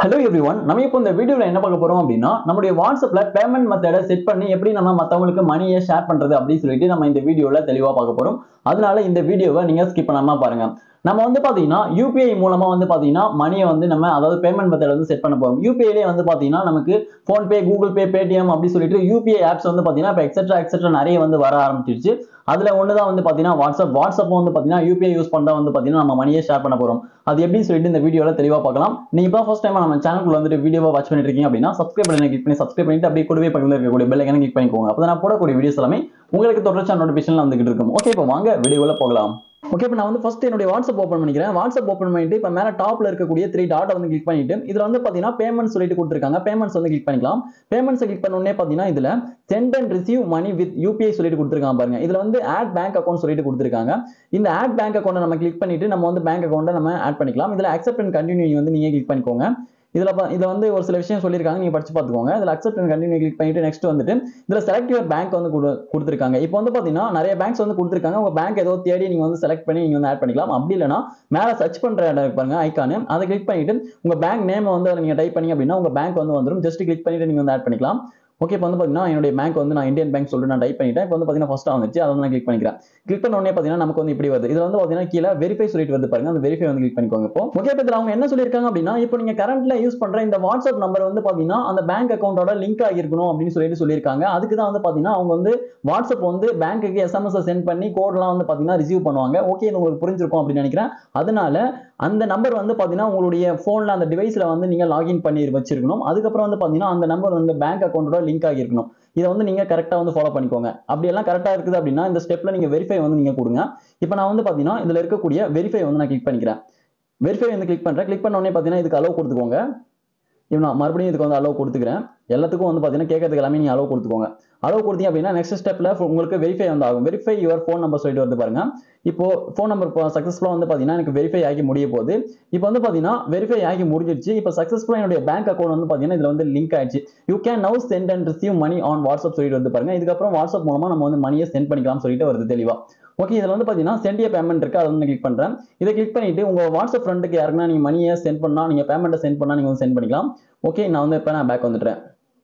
hello every one நம்ம இப்போ இந்த வீடியோவில் என்ன பார்க்க போறோம் அப்படின்னா நம்மளுடைய வாட்ஸ்அப்ல பேமெண்ட் மெத்தடை செட் பண்ணி எப்படி நம்ம மற்றவங்களுக்கு மணியை ஷேர் பண்றது அப்படின்னு சொல்லிட்டு நம்ம இந்த வீடியோவில் தெளிவாக பார்க்க போறோம் அதனால இந்த வீடியோவை நீங்க ஸ்கிப் பண்ணாம பாருங்க நம்ம வந்து பாத்தீங்கன்னா யூபிஐ மூலமா வந்து பாத்தீங்கன்னா மணியை வந்து நம்ம அதாவது பேமெண்ட் மெத்தட் வந்து செட் பண்ண போறோம் யூபிஐலே வந்து பாத்தீங்கன்னா நமக்கு ஃபோன்பே கூகுள் பே பேடிஎம் அப்படி சொல்லிட்டு யூபிஐ ஆப்ஸ் வந்து பாத்தீங்கன்னா இப்போ எக்ஸெட்ரா எக்ஸெட்ரா நிறைய வந்து வர ஆரம்பிச்சிருச்சு அதுல ஒன்று தான் வந்து பாத்தீங்கன்னா வாட்ஸ்அப் வாட்ஸ்அப் வந்து பாத்தீங்கன்னா யூபிஐ யூஸ் பண்ணா வந்து பாத்தீங்கன்னா நம்ம மணியை ஷேர் பண்ண போறோம் அது எப்படின்னு சொல்லிட்டு இந்த வீடியோல தெளிவா பார்க்கலாம் நீங்க இப்போ ஃபர்ஸ்ட் டைம் நம்ம சேனலுக்குள்ள வந்துட்டு வீடியோவை வாட்ச் பண்ணிட்டு இருக்கீங்க அப்படின்னா சப்ஸ்கிரைப் பண்ணி கிளிக் பண்ணி சப்ஸ்கிரைப் பண்ணிட்டு அப்படியே கூடவே பக்கத்தில் இருக்கக்கூடிய பெல் ஐக்கனை கிளிக் பண்ணிக்கோங்க அப்போ நான் போடக்கூடிய வீடியோஸ் எல்லாமே உங்களுக்கு தொடர்ச்சியான நோட்டிஃபிகேஷன் வந்துகிட்டு இருக்கும் ஓகே இப்போ வாங்க வீடியோவில் போகலாம் ஓகே இப்போ நான் வந்து ஃபர்ஸ்ட் என்னுடைய வாட்ஸ்அப் ஓப்பன் பண்ணிக்கிறேன் வாட்ஸ்அப் ஓப்பன் பண்ணிட்டு இப்போ மேலே டாப்ல இருக்கக்கூடிய த்ரீ டாட்டை வந்து கிளிக் பண்ணிட்டு இதுல வந்து பார்த்தீங்கன்னா பேமெண்ட் சொல்லிட்டு கொடுத்துருக்காங்க பேமெண்ட்ஸ் வந்து கிளிக் பண்ணிக்கலாம் பேமெண்ட்ஸ் கிளிக் பண்ண உடனே பார்த்தீங்கன்னா இதுல send and receive money with UPI சொல்லிட்டு கொடுத்துருக்காங்க பாருங்க இதுல வந்து ஆட் பேங்க் அக்கௌண்ட் சொல்லிட்டு கொடுத்துருக்காங்க இந்த ஆட் பேங்க் அக்கௌண்ட்டை நம்ம கிளிக் பண்ணிட்டு நம்ம வந்து பேங்க் அக்கௌண்ட்டை நம்ம ஆட் பண்ணிக்கலாம் இதுல அக்செப்ட் அண்ட் கண்டினியூ வந்து நீங்க கிளிக் பண்ணிக்கோங்க இதுல பா- இதுல வந்து ஒரு சில விஷயம் சொல்லியிருக்காங்க நீங்க படிச்சு பார்த்துக்கோங்க இதுல அக்செப்ட் அண்ட் கண்டினியூ கிளிக் பண்ணிட்டு நெக்ஸ்ட் வந்துட்டு இதுல செலக்ட் யுவர் பேங்க் வந்து கொடு- கொடுத்திருக்காங்க இப்போ வந்து பாத்தீங்கன்னா நிறைய பேங்க்ஸ் வந்து கொடுத்திருக்காங்க உங்க பேங்க் ஏதோ தேடி நீங்க வந்து செலக்ட் பண்ணி நீங்க வந்து ஆட் பண்ணிக்கலாம் அப்படி இல்லைன்னா மேல சர்ச் பண்ற இடம் இருக்கு பாருங்க ஐக்கானு அதை கிளிக் பண்ணிட்டு உங்க பேங்க் நேம் வந்து அதுல நீங்க டைப் பண்ணி அப்படின்னா உங்க பேங்க் வந்து வந்துரும் ஜஸ்ட் கிளிக் பண்ணிட்டு நீங்க வந்து ஆட் பண்ணிக்கலாம் ஓகே இப்போ வந்து பார்த்தீங்கன்னா என்னுடைய பேங்க் வந்து நான் இந்தியன் பேங்க் சொல்லிட்டு நான் டைப் பண்ணிட்டேன் இப்போ வந்து பார்த்தீங்கன்னா ஃபர்ஸ்ட் வந்துச்சு அதை வந்து நான் கிளிக் பண்ணிக்கிறேன் கிளிக் பண்ண உடனே பார்த்தீங்கன்னா நமக்கு வந்து இப்படி வருது இதுல வந்து பார்த்தீங்கன்னா கீழே வெரிஃபை சொல்லிட்டு வருது பாருங்க அந்த வெரிஃபை வந்து கிளிக் பண்ணிக்கோங்க இப்போ ஓகே இப்போ இதுல அவங்க என்ன சொல்லியிருக்காங்க அப்படின்னா இப்போ நீங்க கரண்ட்ல யூஸ் பண்ற இந்த வாட்ஸ்அப் நம்பர் வந்து பார்த்தீங்கன்னா அந்த பேங்க் அக்கௌண்டோட லிங்க் ஆகிருக்கணும் அப்படின்னு சொல்லிட்டு சொல்லியிருக்காங்க அதுக்கு தான் வந்து பார்த்தீங்கன்னா அவங்க வந்து வாட்ஸ்அப் வந்து பேங்க்குக்கு எஸ்எம்எஸ் சென்ட் பண்ணி கோட்லாம் வந்து பார்த்தீங்கன்னா ரிசீவ் பண்ணுவாங்க ஓகே இது உங்களுக்கு புரிஞ்சிருக்கும் அப்படின்னு நினைக்கிறேன் அதனால அந்த நம்பர் வந்து பார்த்தீங்கன்னா உங்களுடைய ஃபோனில் அந்த டிவைஸில் வந்து நீங்கள் லாகின் பண்ணி வச்சிருக்கணும் அதுக்கப்புறம் வந்து பார்த்தீங்கன்னா அந்த நம்பர் வந்து பேங்க் அக்கௌண்ட்டோட லிங்க் ஆகியிருக்கணும் இதை வந்து நீங்கள் கரெக்டாக வந்து ஃபாலோ பண்ணிக்கோங்க அப்படி எல்லாம் கரெக்டாக இருக்குது அப்படின்னா இந்த ஸ்டெப்பில் நீங்கள் வெரிஃபை வந்து நீங்கள் கொடுங்க இப்போ நான் வந்து பார்த்தீங்கன்னா இதில் இருக்கக்கூடிய வெரிஃபை வந்து நான் கிளிக் பண்ணிக்கிறேன் வெரிஃபை வந்து கிளிக் பண்ணுறேன் கிளிக் பண்ண உடனே பார்த்தீங்கன்னா இதுக்கு அலோவ் கொடுத்துக்கோங்க இப்போ நான் மறுபடியும் இதுக்கு வந்து அலோவ் கொடுத்துக்கிறேன் எல்லாத்துக்கும் வந்து பார்த்தீங்கன்னா கேட்கறதுக்கு எல்லாமே நீங்கள் அலோவ் கொடுத்துக்கோங்க அலோவ் கொடுத்தீங்க அப்படின்னா நெக்ஸ்ட் ஸ்டெப்பில் உங்களுக்கு வெரிஃபை வந்து ஆகும் வெரிஃபை யுவர் ஃபோன் நம்பர் சொல்லிட்டு வந்து பாருங்க இப்போ ஃபோன் நம்பர் சக்ஸஸ்ஃபுல்லாக வந்து பார்த்தீங்கன்னா எனக்கு வெரிஃபை ஆகி முடிய போகுது இப்போ வந்து பார்த்தீங்கன்னா வெரிஃபை ஆகி முடிஞ்சிருச்சு இப்போ சக்ஸஸ்ஃபுல்லாக என்னுடைய பேங்க் அக்கௌண்ட் வந்து பார்த்தீங்கன்னா இதில் வந்து லிங்க் ஆயிடுச்சு you can now send and receive money on WhatsApp சொல்லிட்டு வந்து பாருங்க இதுக்கப்புறம் வாட்ஸ்அப் மூலமா நம்ம வந்து மணியை சென்ட் பண்ணிக்கலாம் சொல்லிட்டு வருது தெளிவா ஓகே இதில் வந்து பார்த்தீங்கன்னா சென்டிய பேமெண்ட் இருக்கு அதை வந்து கிளிக் பண்ணுறேன் இதை கிளிக் பண்ணிட்டு உங்க வாட்ஸ்அப் ஃப்ரெண்டுக்கு யாருன்னா நீங்க மணியை சென்ட் பண்ணா நீங்க பேமெண்ட்டை சென்ட் பண்ணா நீங்க வந்து சென்ட் பண்ணிக்கலாம் ஓகே நான் வந்து இப்போ நான் பேக் வந்துட்டேன்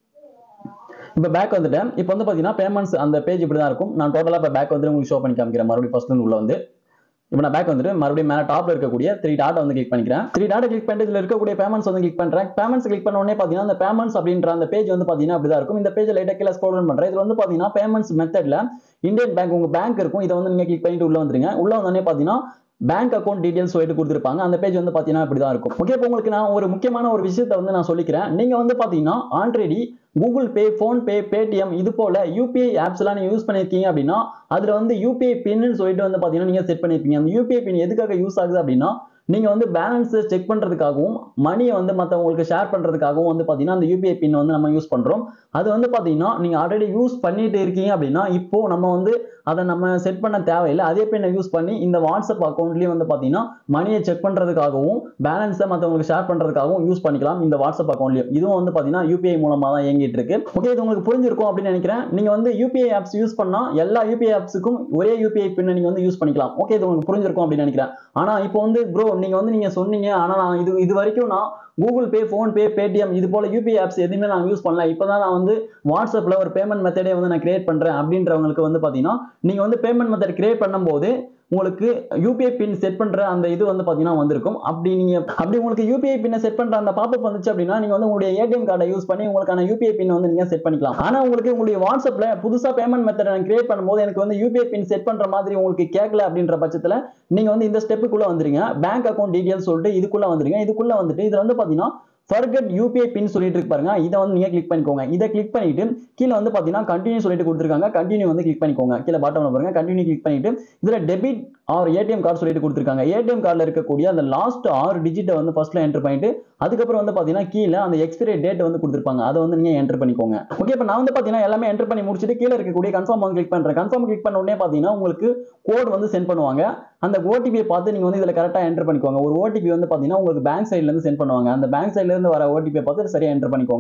இப்போ பேக் வந்துட்டேன் இப்போ வந்து பார்த்தீங்கன்னா பேமெண்ட்ஸ் அந்த பேஜ் இப்படி தான் இருக்கும் நான் டோட்டலாக இப்போ பேக் வந்து உங்களுக்கு ஷோ பண்ணி காமிக்கிறேன் மறுபடியும் ஃபர்ஸ்ட் இருந்து உள்ள வந்து இப்போ நான் பேக் வந்துட்டு மறுபடியும் மேலே டாப்ல இருக்கக்கூடிய த்ரீ டாட்டை வந்து கிளிக் பண்ணிக்கிறேன் த்ரீ டாட்டை கிளிக் பண்ணிட்டு இதில் இருக்கக்கூடிய பேமெண்ட்ஸ் வந்து கிளிக் பண்ணுறேன் பேமெண்ட்ஸ் கிளிக் பண்ண உடனே பார்த்தீங்கன்னா அந்த பேமெண்ட்ஸ் அப்படின்ற அந்த பேஜ் வந்து பார்த்தீங்கன்னா அப்படி தான் இருக்கும் இந்த பேஜ் லைட்டாக கீழே ஸ்க்ரோல் டவுன் பண்ணுறேன் இதில் வந்து பார்த்தீங்கன்னா பேமெண்ட்ஸ் மெத்தட்ல இந்தியன் பேங்க் உங்க பேங்க் இருக்கும் இதை வந்து நீங்க கிளிக் பண்ணிட்டு உள்ள வந்துருங்க உள்ள வந்தோடனே பார்த்தீங்கன்னா பேங்க் அக்கௌண்ட் டீடைல்ஸ் சொல்லிட்டு கொடுத்துருப்பாங்க அந்த பேஜ் வந்து பார்த்தீங்கன்னா இப்படி தான் இருக்கும் ஓகே இப்போ உங்களுக்கு நான் ஒரு முக்கியமான ஒரு விஷயத்தை வந்து நான் சொல்லிக்கிறேன் நீங்க வந்து பார்த்தீங்கன்னா already Google Pay PhonePe Paytm இது போல யூபிஐ ஆப்ஸ்லாம் நீங்க யூஸ் பண்ணியிருக்கீங்க அப்படின்னா அதுல வந்து யூபிஐ பின்னு சொல்லிட்டு வந்து பார்த்தீங்கன்னா நீங்க செட் பண்ணியிருப்பீங்க அந்த யூபிஐ பின் எதுக்காக யூஸ் ஆகுது அப்படின்னா நீங்க வந்து பேலன்ஸ் செக் பண்றதுக்காகவும் மணியை வந்து மற்றவங்களுக்கு ஷேர் பண்றதுக்காகவும் வந்து பார்த்தீங்கன்னா அந்த யூபிஐ பின் வந்து நம்ம யூஸ் பண்றோம் அது வந்து பார்த்தீங்கன்னா நீங்க ஆல்ரெடி யூஸ் பண்ணிட்டு இருக்கீங்க அப்படின்னா இப்போ நம்ம வந்து அதை நம்ம செட் பண்ண தேவையில்லை அதே பின்னை யூஸ் பண்ணி இந்த வாட்ஸ்அப் அக்கௌண்ட்லயும் வந்து பார்த்தீங்கன்னா மணியை செக் பண்றதுக்காகவும் பேலன்ஸை மற்றவங்களுக்கு ஷேர் பண்றதுக்காகவும் யூஸ் பண்ணிக்கலாம் இந்த வாட்ஸ்அப் அக்கௌண்ட்லயும் இதுவும் வந்து பார்த்தீங்கன்னா யூபிஐ மூலமா தான் இயங்கிட்டு இருக்கு ஓகே இது உங்களுக்கு புரிஞ்சிருக்கும் அப்படின்னு நினைக்கிறேன் நீங்க வந்து யூபிஐ ஆப்ஸ் யூஸ் பண்ணா எல்லா யூபிஐ ஆப்ஸுக்கும் ஒரே யூபிஐ பின்னை நீங்க வந்து யூஸ் பண்ணிக்கலாம் ஓகே இது உங்களுக்கு புரிஞ்சிருக்கும் அப்படின்னு நினைக்கிறேன் ஆனா இப்போ வந்து ப்ரோ நீங்க வந்து நீங்க சொன்னீங்க ஆனா நான் இது இது வரைக்கும் நான் Google Pay PhonePe Paytm இது போல யூபிஐ ஆப்ஸ் எதுவுமே நான் யூஸ் பண்ணல இப்போதான் நான் வந்து வாட்ஸ்அப்ல ஒரு பேமெண்ட் மெத்தடே வந்து நான் கிரியேட் பண்றேன் அப்படின்றவங்களுக்கு வந்து பாத்தீங்கன்னா நீங்க வந்து பேமெண்ட் மெத்தட் கிரியேட் பண்ணும்போது உங்களுக்கு யூபிஐ பின் செட் பண்ற அந்த இது வந்து பாத்தீங்கன்னா வந்திருக்கும் அப்படி நீங்க அப்படி உங்களுக்கு யூபிஐ பின்னை செட் பண்ற அந்த பாப்பப் வந்துச்சு அப்படின்னா நீங்க வந்து உங்களுடைய ஏடிஎம் கார்டை யூஸ் பண்ணி உங்களுக்கான யூபிஐ பின் வந்து நீங்க செட் பண்ணிக்கலாம் ஆனா உங்களுக்கு உங்களுடைய வாட்ஸ்அப்ல புதுசா பேமெண்ட் மெத்தட் நான் கிரியேட் பண்ணும்போது எனக்கு வந்து யூபிஐ பின் செட் பண்ற மாதிரி உங்களுக்கு கேட்கல அப்படின்ற பட்சத்துல நீங்க வந்து இந்த ஸ்டெப்புக்குள்ள வந்துருங்க பேங்க் அக்கௌண்ட் டீடைல்ஸ் சொல்லிட்டு இதுக்குள்ள வந்துருங்க இதுக்குள்ள வந்துட்டு இதுல வந்து பாத்தீங்கன்னா ஃபர்கட் யூபிஐ பின் சொல்லிட்டு இருக்கு பாருங்க இதை வந்து நீங்க கிளிக் பண்ணிக்கோங்க இதை கிளிக் பண்ணிட்டு கீழே வந்து பாத்தீங்கன்னா கண்டினியூ சொல்லிட்டு கொடுத்துருக்காங்க கண்டினியூ வந்து கிளிக் பண்ணிக்கோங்க கீழே பாட்டம்ல பாருங்க கண்டினியூ கிளிக் பண்ணிட்டு இதுல டெபிட் ஆர் ஏடிஎம் கார்டு சொல்லிட்டு கொடுத்துருக்காங்க ஏடிஎம் கார்டில் இருக்கக்கூடிய அந்த லாஸ்ட் ஆறு டிஜிட்டை வந்து ஃபர்ஸ்ட்ல என்டர் பண்ணிட்டு அதுக்கப்புறம் வந்து பாத்தீங்கன்னா கீழே அந்த எக்ஸ்பிரி டேட் வந்து கொடுத்துருப்பாங்க அதை வந்து நீங்க என்டர் பண்ணிக்கோங்க ஓகே இப்போ நான் வந்து பாத்தீங்கன்னா எல்லாமே என்டர் பண்ணி முடிச்சுட்டு கீழே இருக்கக்கூடிய கன்ஃபார்ம் வந்து கிளிக் பண்றேன் கன்ஃபார்ம் கிளிக் பண்ண உடனே பாத்தீங்கன்னா உங்களுக்கு கோட் வந்து சென்ட் பண்ணுவாங்க அந்த ஓடிபியை பார்த்து நீங்க வந்து இதுல கரெக்டா என்டர் பண்ணிக்கோங்க ஒரு ஓடிபி வந்து பாத்தீங்கன்னா உங்களுக்கு பேங்க் சைட்ல இருந்து சென்ட் பண்ணுவாங்க அந்த பேங்க் சைட்ல இருந்து வர ஓடிபியை பார்த்து சரியா என்டர் பண்ணிக்கோங்க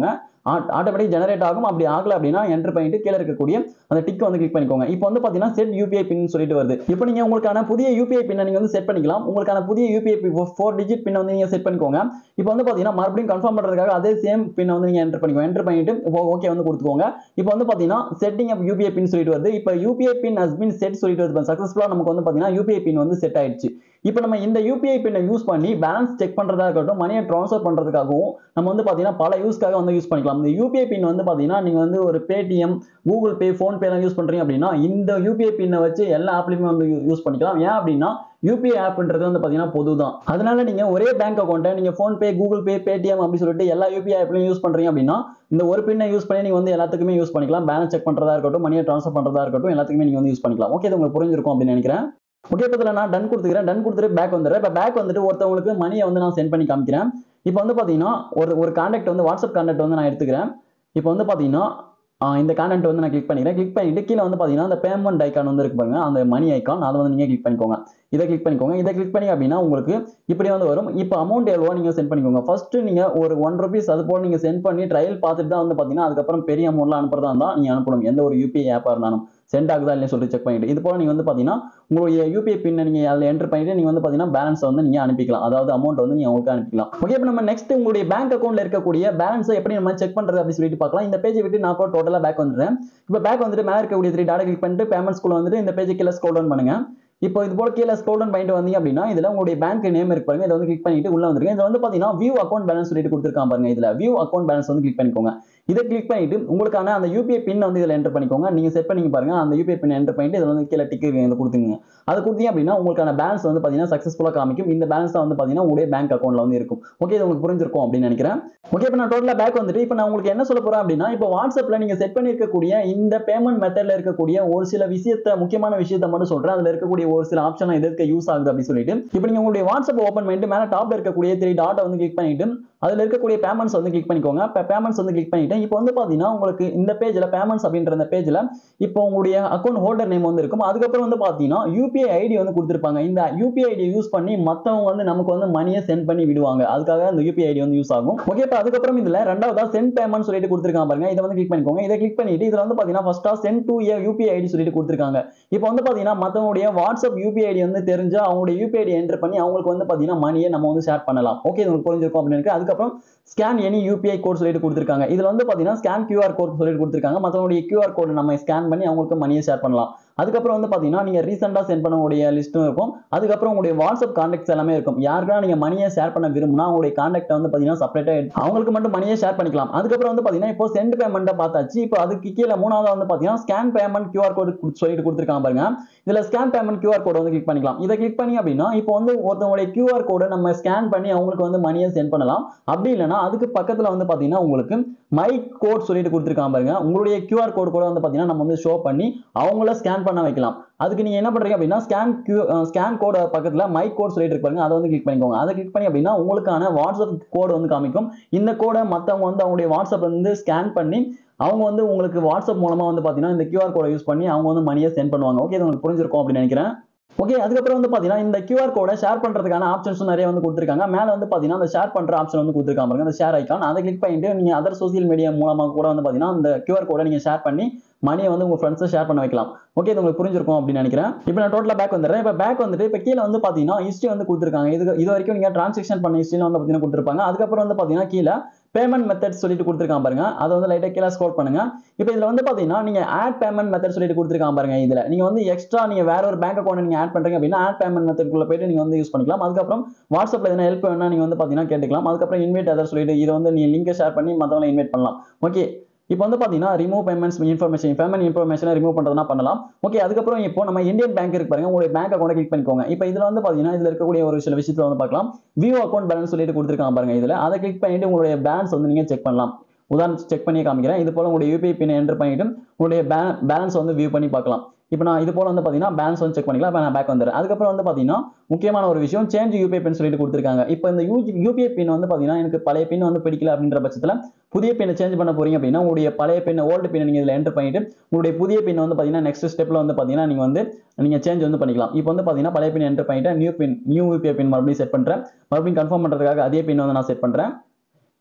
ஆட்டோமேட்டிக் ஜெனரேட் ஆகும் அப்படி ஆகல அப்படின்னா என்டர் பண்ணிட்டு கீழே இருக்கக்கூடிய அந்த டிக் வந்து கிளிக் பண்ணிக்கோங்க இப்போ வந்து பார்த்தீங்கன்னா செட் யூபிஐ பின் சொல்லிட்டு வருது இப்போ நீங்க உங்களுக்கான புதிய யூபிஐ பின்னை நீங்க வந்து செட் பண்ணிக்கலாம் உங்களுக்கான புதிய யூபிஐ ஃபோர் டிஜிட் பின் வந்து நீங்க செட் பண்ணிக்கோங்க இப்போ வந்து பார்த்தீங்கன்னா மறுபடியும் கன்ஃபார்ம் பண்றதுக்காக அதே சேம் பின் வந்து நீங்க என்டர் பண்ணிக்கோங்க என்டர் பண்ணிட்டு ஓகே வந்து கொடுத்துக்கோங்க இப்போ வந்து பார்த்தீங்கன்னா செட்டிங் அப் யூபிஐ பின் சொல்லிட்டு வருது இப்போ UPI PIN has PIN set சொல்லிட்டு வருது சக்ஸஸ்ஃபுல்லாக நமக்கு வந்து பார்த்தீங்கன்னா யூபிஐ பின் வந்து செட் ஆயிடுச்சு இப்போ நம்ம இந்த யூபிஐ பின்னை யூஸ் பண்ணி பேலன்ஸ் செக் பண்றதா இருக்கட்டும் மணியை ட்ரான்ஸ்ஃபர் பண்றதுக்காகவும் நம்ம வந்து பார்த்தீங்கன்னா பல யூஸ்க்காக வந்து யூஸ் பண்ணிக்கலாம் இந்த யூபிஐ பின் வந்து பார்த்தீங்கன்னா நீங்க வந்து ஒரு பேடிஎம் கூகுள் பே ஃபோன் பேலாம் யூஸ் பண்றீங்க அப்படின்னா இந்த யூபிஐ பின்னை வச்சு எல்லா ஆப்லையுமே வந்து யூஸ் பண்ணிக்கலாம் ஏன் அப்படின்னா யூபிஐ ஆப்ன்றது வந்து பார்த்தீங்கன்னா பொது தான் அதனால நீங்க ஒரே பேங்க் அக்கௌண்ட்டை நீங்க phone pay Google pay Paytm அப்படி சொல்லிட்டு எல்லா யூபிஐ ஆப்லையும் யூஸ் பண்றீங்க அப்படின்னா இந்த ஒரு பின்னை யூஸ் பண்ணி நீங்க வந்து எல்லாத்துக்குமே யூஸ் பண்ணிக்கலாம் பேலன்ஸ் செக் பண்றதா இருக்கட்டும் மணியை ட்ரான்ஸ்ஃபர் பண்றதா இருக்கட்டும் எல்லாத்துக்குமே நீங்க வந்து யூஸ் பண்ணிக்கலாம் ஓகே இது உங்களுக்கு புரிஞ்சிருக்கும் அப்படின்னு நினைக்கிறேன் ஓகே இப்போ இதில் நான் டன் கொடுத்துக்கிறேன் டன் கொடுத்துட்டு பேக் வந்துடுறேன் இப்போ பேக் வந்துட்டு ஒருத்தவங்களுக்கு மணியை வந்து நான் சென்ட் பண்ணி காமிக்கிறேன் இப்போ வந்து பார்த்தீங்கன்னா ஒரு ஒரு கான்டாக்ட் வந்து வாட்ஸ்அப் கான்டாக்ட் வந்து நான் எடுத்துக்கிறேன் இப்போ வந்து பார்த்தீங்கன்னா ஆஹ் இந்த கான்டென்ட் வந்து நான் கிளிக் பண்ணிக்கிறேன் கிளிக் பண்ணிட்டு கீழே வந்து பார்த்தீங்கன்னா அந்த பேமெண்ட் ஐக்கான் வந்து இருக்கு பாருங்க அந்த மணி ஐக்கான் அதை வந்து நீங்கள் கிளிக் பண்ணிக்கோங்க இதை கிளிக் பண்ணிக்கோங்க இதை கிளிக் பண்ணி அப்படின்னா உங்களுக்கு இப்படி வந்து வரும் இப்போ அமௌண்ட் எவ்வளோ நீங்கள் சென்ட் பண்ணிக்கோங்க ஃபர்ஸ்ட் நீங்கள் ஒரு ஒன் ருபீஸ் அது போல் நீங்கள் சென்ட் பண்ணி ட்ரையல் பார்த்துட்டு தான் வந்து பார்த்தீங்கன்னா அதுக்கப்புறம் பெரிய அமௌண்ட்லாம் அனுப்புறதா இருந்தால் நீங்கள் அனுப்பணும் எந்த ஒரு யூபிஐ ஆப்பாக இருந்தாலும் சென்ட் ஆகுதா இல்லையா சொல்லிட்டு செக் பண்ணிட்டு இது போல நீங்கள் வந்து பார்த்தீங்கன்னா உங்களுடைய யூபிஐ பின்னை நீங்கள் அதில் என்டர் பண்ணிட்டு நீங்கள் வந்து பார்த்தீங்கன்னா பேலன்ஸ் வந்து நீங்கள் அனுப்பிக்கலாம் அதாவது அமௌண்ட் வந்து நீங்கள் உங்களுக்கு அனுப்பிக்கலாம் ஓகே இப்போ நம்ம நெக்ஸ்ட் உங்களுடைய பேங்க் அக்கௌண்ட்ல இருக்கக்கூடிய பேலன்ஸை எப்படி நம்ம செக் பண்ணுறது அப்படின்னு சொல்லிட்டு பார்க்கலாம் இந்த பேஜை விட்டு நான் இப்போ டோட்டலாக பேக் வந்துடுறேன் இப்போ பேக் வந்துட்டு மேலே இருக்கக்கூடிய த்ரீ டாடா கிளிக் பண்ணிட்டு பேமெண்ட்ஸ்குள்ள வந்துட்டு இந்த பேஜை கீழே ஸ்க்ரோல் டவுன் பண்ணுங்க இப்போ இது போல கீழே ஸ்க்ரோல் டவுன் பண்ணிட்டு வந்தீங்க அப்படின்னா இதுல உங்களுடைய பேங்க் நேம் இருக்கு பாருங்க இதை வந்து கிளிக் பண்ணிட்டு உள்ள வந்துருங்க இதுல வந்து பாத்தீங்கன்னா வியூ அக்கௌண்ட் பேலன்ஸ் சொல்லிட்டு கொடுத்துருக்கான் பாருங்க இதுல வியூ அக்கௌண்ட் பேலன்ஸ் வந்து கிளிக் பண்ணிக்கோங்க இதை கிளிக் பண்ணிட்டு உங்களுக்கான அந்த யூபிஐ பின் வந்து இதில் என்டர் பண்ணிக்கோங்க நீங்க செட் பண்ணி பாருங்க அந்த யூபிஐ பின் என்டர் பண்ணிட்டு இதில் வந்து கீழே டிக் இதை கொடுத்துங்க அது கொடுத்தீங்க அப்படின்னா உங்களுக்கான பேலன்ஸ் வந்து பாத்தீங்கன்னா சக்ஸஸ்ஃபுல்லாக காமிக்கும் இந்த பேலன்ஸ் தான் வந்து பாத்தீங்கன்னா உங்களுடைய பேங்க் அக்கௌண்ட்ல வந்து இருக்கும் ஓகே இது உங்களுக்கு புரிஞ்சிருக்கும் அப்படின்னு நினைக்கிறேன் ஓகே இப்போ நான் டோட்டலாக பேக் வந்துட்டு இப்போ நான் உங்களுக்கு என்ன சொல்ல போறேன் அப்படின்னா இப்போ வாட்ஸ்அப்ல நீங்க செட் பண்ணிருக்கக்கூடிய இந்த பேமெண்ட் மெத்தட்ல இருக்கக்கூடிய ஒரு சில விஷயத்த முக்கியமான விஷயத்த மட்டும் சொல்றேன் அதுல இருக்கக்கூடிய ஒரு சில ஆப்ஷன் எதுக்கு யூஸ் ஆகுது அப்படின்னு சொல்லிட்டு இப்போ நீங்க உங்களுடைய வாட்ஸ்அப் ஓப்பன் பண்ணிட்டு மேல டாப்ல இருக்கக்கூடிய த்ரீ டாட்டை வந்து கிளிக் பண்ணிட்டு அதுல இருக்கக்கூடிய பேமெண்ட்ஸ் வந்து கிளிக் பண்ணிக்கோங்க இப்போ பேமெண்ட்ஸ் வந்து கிளிக் பண்ணிட்டு இப்போ வந்து பாத்தீங்கன்னா உங்களுக்கு இந்த பேஜ்ல பேமெண்ட்ஸ் அப்படின்ற இந்த பேஜ்ல இப்போ உங்களுடைய அக்கௌண்ட் ஹோல்டர் நேம் வந்து இருக்கும் அதுக்கப்புறம் வந்து பாத்தீங்கன்னா யூபிஐ ஐடி வந்து கொடுத்துருப்பாங்க இந்த யூபிஐ ஐடியை யூஸ் பண்ணி மத்தவங்க வந்து நமக்கு வந்து மணியை சென்ட் பண்ணி விடுவாங்க அதுக்காக அந்த யூபிஐ ஐடி வந்து யூஸ் ஆகும் ஓகே இப்போ அதுக்கப்புறம் இதுல ரெண்டாவதா சென்ட் பேமெண்ட் சொல்லிட்டு கொடுத்துருக்காங்க பாருங்க இதை வந்து கிளிக் பண்ணிக்கோங்க இதை கிளிக் பண்ணிட்டு இதுல வந்து பாத்தீங்கன்னா ஃபர்ஸ்டா send to a UPI ID சொல்லிட்டு கொடுத்துருக்காங்க இப்போ வந்து பாத்தீங்கன்னா மத்தவங்களுடைய வாட்ஸ்அப் யூபிஐ ஐடி வந்து தெரிஞ்சா அவங்களுடைய யூபிஐ ஐடி என்டர் பண்ணி அவங்களுக்கு வந்து பாத்தீங்கன்னா மணியை நம்ம வந்து ஷேர் பண்ணலாம் ஓகே இது உங்களுக்கு புரிஞ்சிருக்கும் அப்படின்னு இருக்கு அதுக்கப்புறம் ஸ்கேன் எனி யூபிஐ கோட் சொல்லிட்டு கொடுத்துருக்காங்க இதுல வந்து பாத்தீங்கன்னா ஸ்கேன் QR கோட் சொல்லிட்டு கொடுத்துருக்காங்க மத்தவங்களுடைய QR கோட் நம்ம ஸ்கேன் பண்ணி அவங்களுக்கு மணியை ஷேர் பண்ணலாம் அதுக்கப்புறம் வந்து பாத்தீங்கன்னா நீங்க ரீசெண்டா சென்ட் பண்ணக்கூடிய லிஸ்ட்டும் இருக்கும் அதுக்கப்புறம் உங்களுடைய வாட்ஸ்அப் கான்டாக்ட்ஸ் எல்லாமே இருக்கும் யாருக்கெல்லாம் நீங்க மணியை ஷேர் பண்ண விரும்புனா உங்களுடைய கான்டாக்ட் வந்து பாத்தீங்கன்னா செப்பரேட்டா அவங்களுக்கு மட்டும் மணியை ஷேர் பண்ணிக்கலாம் அதுக்கப்புறம் வந்து பாத்தீங்கன்னா இப்போ சென்ட் பேமெண்ட்டை பார்த்தாச்சு இப்போ அதுக்கு கீழே மூணாவது வந்து பாத்தீங்கன்னா ஸ்கேன் பேமெண்ட் QR கோட் சொல்லிட்டு கொடுத்துருக்காங்க பாருங்க இதுல ஸ்கேன் பேமெண்ட் QR கோட் வந்து கிளிக் பண்ணிக்கலாம் இதை கிளிக் பண்ணி அப்படின்னா இப்போ வந்து ஒருத்தவங்களுடைய QR கோடை நம்ம ஸ்கேன் பண்ணி அவங்களுக்கு வந்து மணியை சென்ட் பண்ணலாம் அப்படி இல்லைன்னா அதுக்கு பக்கத்துல வந்து பாத்தீங்கன்னா உங்களுக்கு மை கோட் சொல்லிட்டு கொடுத்துருக்காங்க பாருங்க உங்களுடைய QR கோட் கூட வந்து பாத்தீங்கன்னா நம்ம வந்து ஷோ பண்ணி அவங்கள ஸ்கேன் பண்ண வைக்கலாம் அதுக்கு நீங்க என்ன பண்றீங்க அப்படின்னா ஸ்கேன் ஸ்கேன் கோட பக்கத்துல மை கோட் சொல்லிட்டு இருக்கு பாருங்க அதை வந்து கிளிக் பண்ணிக்கோங்க அதை கிளிக் பண்ணி அப்படின்னா உங்களுக்கான வாட்ஸ்அப் கோடு வந்து காமிக்கும் இந்த கோடை மத்தவங்க வந்து அவங்களுடைய வாட்ஸ்அப் வந்து ஸ்கேன் பண்ணி அவங்க வந்து உங்களுக்கு வாட்ஸ்அப் மூலமா வந்து பாத்தீங்கன்னா இந்த QR கோடை யூஸ் பண்ணி அவங்க வந்து மணியை சென்ட் பண்ணுவாங்க ஓகே இது உங்களுக்கு புரிஞ்சிருக்கும் அப்படின்னு நினைக்கிறேன் ஓகே அதுக்கப்புறம் வந்து பாத்தீங்கன்னா இந்த QR கோடை ஷேர் பண்றதுக்கான ஆப்ஷன்ஸும் நிறைய வந்து கொடுத்துருக்காங்க மேல வந்து பாத்தீங்கன்னா அந்த ஷேர் பண்ற ஆப்ஷன் வந்து கொடுத்துருக்காங்க பாருங்க அந்த ஷேர் ஐக்கான் அதை கிளிக் பண்ணிட்டு நீங்க அதர் சோசியல் மீடியா மூலமா கூட வந்து பாத்தீங்கன்னா அந்த QR கோடை நீங்க ஷேர் பண்ணி மணியை வந்து உங்க ஃப்ரெண்ட்ஸை ஷேர் பண்ண வைக்கலாம் ஓகே இது உங்களுக்கு புரிஞ்சிருக்கும் அப்படின்னு நினைக்கிறேன் இப்போ நான் டோட்டலாக பேக் வந்துடுறேன் இப்போ பேக் வந்துட்டு இப்போ கீழே வந்து பார்த்தீங்கன்னா ஹிஸ்ட்ரி வந்து கொடுத்துருக்காங்க இது இது வரைக்கும் நீங்கள் டிரான்சாக்ஷன் பண்ண ஹிஸ்ட்ரியில் வந்து பார்த்தீங்கன்னா கொடுத்துருப்பாங்க அதுக்கப்புறம் வந்து பார்த்தீங்கன்னா கீழே பேமெண்ட் மெத்தட் சொல்லிட்டு கொடுத்துருக்காங்க பாருங்க அதை வந்து லைட்டாக கீழே ஸ்க்ரோல் பண்ணுங்க இப்போ இதில் வந்து பார்த்தீங்கன்னா நீங்கள் ஆட் பேமெண்ட் மெத்தட் சொல்லிட்டு கொடுத்துருக்காங்க பாருங்க இதில் நீங்கள் வந்து எக்ஸ்ட்ரா நீங்கள் வேற ஒரு பேங்க் அக்கௌண்ட் நீங்கள் ஆட் பண்ணுறீங்க அப்படின்னா ஆட் பேமெண்ட் மெத்தட்குள்ள போயிட்டு நீங்கள் வந்து யூஸ் பண்ணிக்கலாம் அதுக்கப்புறம் வாட்ஸ்அப்பில் எதனா ஹெல்ப் வேணா நீங்கள் வந்து பார்த்தீங்கன்னா கேட்டுக்கலாம் அதுக்கப்புறம் இன்வைட் அதர் சொல்லிட்டு இதை வந்து நீங்கள் லிங்கை ஷேர் பண்ணி மற்றவங்களை இன்வைட் பண்ணலாம் ஓகே இப்போ வந்து பார்த்தீங்கன்னா ரிமூவ் பேமெண்ட்ஸ் இன்ஃபர்மேஷன் பேமெண்ட் இன்ஃபர்மேஷனை ரிமூவ் பண்ணுறதுனா பண்ணலாம் ஓகே அதுக்கப்புறம் இப்போ நம்ம இந்தியன் பேங்க் இருக்கு பாருங்க உங்களுடைய பேங்க் அக்கௌண்ட் கிளிக் பண்ணிக்கோங்க இப்போ இதில் வந்து பார்த்தீங்கன்னா இதில் இருக்கக்கூடிய ஒரு சில விஷயத்தில் வந்து பார்க்கலாம் வியூ அக்கௌண்ட் பேலன்ஸ் சொல்லிட்டு கொடுத்துருக்காங்க பாருங்க இதில் அதை கிளிக் பண்ணிட்டு உங்களுடைய பேலன்ஸ் வந்து நீங்கள் செக் பண்ணலாம் உதாரணத்துக்கு செக் பண்ணி காமிக்கிறேன் இது போல உங்களுடைய யூபிஐ பின் என்டர் பண்ணிட்டு உங்களுடைய பேலன்ஸ் வந்து வியூ பண்ணி பார்க்கலாம் இப்போ நான் இது போல வந்து பார்த்தீங்கன்னா பேலன்ஸ் வந்து செக் பண்ணிக்கலாம் இப்போ நான் பேக் வந்துடுறேன் அதுக்கப்புறம் வந்து பார்த்தீங்கன்னா முக்கியமான ஒரு விஷயம் சேஞ்ச் யூபிஐ பின் சொல்லிட்டு கொடுத்துருக்காங்க இப்போ இந்த யூ யூபிஐ பின் வந்து பார்த்தீங்கன்னா எனக்கு பழைய பின் வந்து பிடிக்கல அப்படின்ற பட்சத்தில் புதிய பின்னை சேஞ்ச் பண்ண போறீங்க அப்படின்னா உங்களுடைய பழைய பின் ஓல்டு பின் நீங்கள் இதில் என்டர் பண்ணிட்டு உங்களுடைய புதிய பின் வந்து பார்த்தீங்கன்னா நெக்ஸ்ட் ஸ்டெப்பில் வந்து பார்த்தீங்கன்னா நீங்கள் வந்து நீங்கள் சேஞ்ச் வந்து பண்ணிக்கலாம் இப்போ வந்து பார்த்தீங்கன்னா பழைய பின் என்டர் பண்ணிட்டு new PIN new UPI PIN மறுபடியும் செட் பண்ணுறேன் மறுபடியும் கன்ஃபார்ம் பண்ணுறதுக்காக அதே பின் வந்து நான் செட் பண்ணுறேன்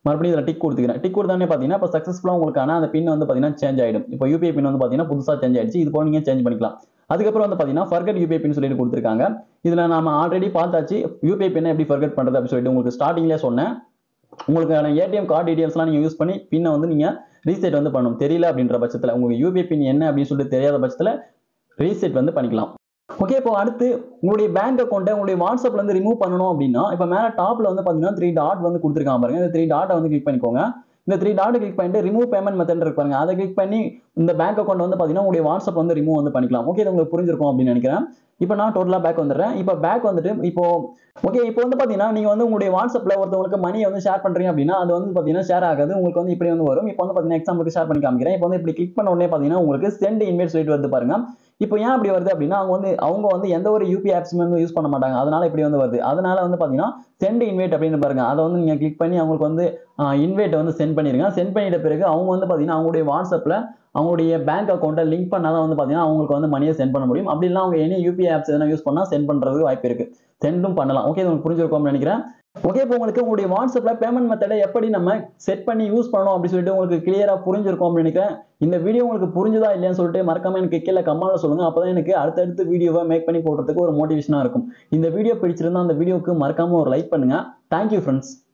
மறுபடியும் இதில் டிக் கொடுத்துக்கிறேன் டிக் கொடுத்தானே பார்த்தீங்கன்னா இப்போ சக்ஸஸ்ஃபுல்லாக உங்களுக்கான அந்த பின் வந்து பார்த்தீங்கன்னா சேஞ்ச் ஆகிடும் இப்போ யூபிஐ பின் வந்து பார்த்தீங்கன்னா புதுசாக சேஞ்ச் ஆயிடுச்சு இது போல நீங்கள் சேஞ்ச் பண்ணிக்கலாம் அதுக்கப்புறம் வந்து பார்த்தீங்கன்னா ஃபர்கட் யூபிஐ பின் சொல்லிட்டு கொடுத்துருக்காங்க இதில் நாம ஆல்ரெடி பார்த்தாச்சு யூபிஐ பின்னை எப்படி ஃபர்கட் பண்ணுறது அப்படின்னு சொல்லிட்டு உங்களுக்கு ஸ்டார்டிங்லேயே சொன்னேன் உங்களுக்கான ஏடிஎம் கார்டு டீடைல்ஸ்லாம் நீங்கள் யூஸ் பண்ணி பின்னை வந்து நீங்கள் ரீசெட் வந்து பண்ணணும் தெரியல அப்படின்ற பட்சத்தில் உங்களுக்கு யூபிஐ பின் என்ன அப்படின்னு சொல்லிட்டு தெரியாத பட்சத்தில் ரீசெட் வந்து பண்ணிக்கலாம் ஓகே இப்போ அடுத்து உங்களுடைய பேங்க் அக்கௌண்ட்டை உங்களுடைய வாட்ஸ்அப்ல இருந்து ரிமூவ் பண்ணணும் அப்படின்னா இப்போ மேலே டாப்ல வந்து பார்த்தீங்கன்னா த்ரீ டாட் வந்து கொடுத்துருக்காங்க பாருங்க இந்த த்ரீ டாட்டை வந்து கிளிக் பண்ணிக்கோங்க இந்த த்ரீ டாட் கிளிக் பண்ணிட்டு ரிமூவ் பேமெண்ட் மெத்தட் இருக்கு பாருங்க அதை கிளிக் பண்ணி இந்த பேங்க் அக்கௌண்ட் வந்து பார்த்தீங்கன்னா உங்களுடைய வாட்ஸ்அப் வந்து ரிமூவ் வந்து பண்ணிக்கலாம் ஓகே இது உங்களுக்கு புரிஞ்சிருக்கும் அப்படின்னு நினைக்கிறேன் இப்போ நான் டோட்டலாக பேக் வந்துடுறேன் இப்போ பேக் வந்துட்டு இப்போ ஓகே இப்போ வந்து பார்த்தீங்கன்னா நீங்கள் வந்து உங்களுடைய வாட்ஸ்அப்பில் ஒருத்தவங்களுக்கு மணியை வந்து ஷேர் பண்ணுறீங்க அப்படின்னா அது வந்து பார்த்தீங்கன்னா ஷேர் ஆகாது உங்களுக்கு வந்து இப்படி வந்து வரும் இப்போ வந்து பார்த்தீங்கன்னா எக்ஸாம்பிளுக்கு ஷேர் பண்ணி காமிக்கிறேன் இப்போ வந்து இப்படி கிளிக் பண்ண உடனே பார்த்தீங்கன்னா உங்களுக்கு சென்ட் இன்வைட் சொல்லிட்டு வருது பாருங்க இப்போ ஏன் அப்படி வருது அப்படின்னா அவங்க வந்து அவங்க வந்து எந்த ஒரு யூபி ஆப்ஸுமே வந்து யூஸ் பண்ண மாட்டாங்க அதனால இப்படி வந்து வருது அதனால வந்து பார்த்தீங்கன்னா சென்ட் இன்வைட் அப்படின்னு பாருங்க அதை வந்து நீங்கள் கிளிக் பண்ணி அவங்களுக்கு வந்து இன்வைட் வந்து சென்ட் பண்ணிருங்க சென்ட் பண்ணிட்ட பிறகு அவங்க வந்து பார்த்தீங்கன்னா அவங்களுடைய வாட்ஸ்அப்பில் அவங்களுடைய பேங்க் அக்கௌண்ட்டை லிங்க் பண்ணாதான் வந்து பார்த்தீங்கன்னா அவங்களுக்கு வந்து மணியை சென்ட் பண்ண முடியும் அப்படி இல்லை அவங்க எனி யூபிஐ ஆப்ஸ் எதனா யூஸ் பண்ணால் சென்ட் பண்ணுறதுக்கு வாய்ப்பு இருக்கு சென்டும் பண்ணலாம் ஓகே இது உங்களுக்கு புரிஞ்சிருக்கும்னு நினைக்கிறேன் ஓகே இப்போ உங்களுக்கு உங்களுடைய வாட்ஸ்அப்ல பேமெண்ட் மெத்தடை எப்படி நம்ம செட் பண்ணி யூஸ் பண்ணணும் அப்படின்னு சொல்லிட்டு உங்களுக்கு கிளியரா புரிஞ்சிருக்கும் அப்படின்னு நினைக்கிறேன் இந்த வீடியோ உங்களுக்கு புரிஞ்சுதா இல்லையான்னு சொல்லிட்டு மறக்காம எனக்கு கீழே கமெண்ட்ல சொல்லுங்க அப்பதான் எனக்கு அடுத்தடுத்து வீடியோவை மேக் பண்ணி போடுறதுக்கு ஒரு மோட்டிவேஷனா இருக்கும் இந்த வீடியோ பிடிச்சிருந்தா அந்த வீடியோக்கு மறக்காம ஒரு லைக் பண்ணுங்க தேங்க்யூ ஃப்ரெண்ட்ஸ்